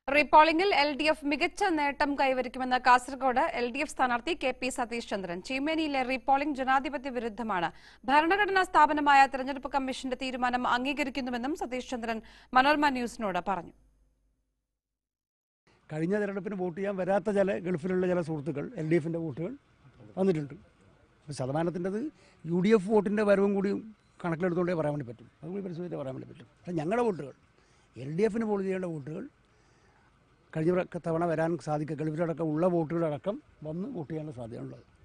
റീപോളിംഗിൽ L D F മികച്ച നേട്ടം കൈവരിക്കുമെന്ന് കാസർഗോഡ് എൽ ഡി എഫ് സ്ഥാനാർത്ഥി കെ പി സതീഷ് ചന്ദ്രൻ ചീമേനിയിലെ റീപോളിംഗ് ജനാധിപത്യ വിരുദ്ധമാണ് ഭരണഘടനാ സ്ഥാപനമായ തെരഞ്ഞെടുപ്പ് കമ്മീഷന്റെ തീരുമാനം അംഗീകരിക്കുന്നുവെന്നും സതീഷ് ചന്ദ്രൻ മനോരമ ന്യൂസിനോട് പറഞ്ഞു കഴിഞ്ഞ തെരഞ്ഞെടുപ്പിന് വോട്ട് ചെയ്യാൻ വരാത്ത ചില ഗൾഫിലുള്ള ചില സുഹൃത്തുക്കൾ എൽ ഡി എഫിൻ്റെ വോട്ടുകൾ വന്നിട്ടുണ്ട് അപ്പോൾ ശതമാനത്തിൻ്റെത് യു ഡി എഫ് വോട്ടിൻ്റെ വരവും കൂടി കണക്കിലെടുത്തുകൊണ്ടേ പറയാൻ വേണ്ടി പറ്റും അതുകൂടി പരിശോധിച്ചേ പറയാൻ വേണ്ടി പറ്റും പക്ഷേ ഞങ്ങളുടെ വോട്ടുകൾ എൽ ഡി എഫിന് പോൾ ചെയ്യേണ്ട വോട്ടുകൾ കഴിഞ്ഞ പ്ര- തവണ വരാൻ സാധിക്കുക ഗൾഫിലടക്കം ഉള്ള വോട്ടുകളടക്കം വന്ന് വോട്ട് ചെയ്യാനുള്ള സാധ്യതയുള്ളത്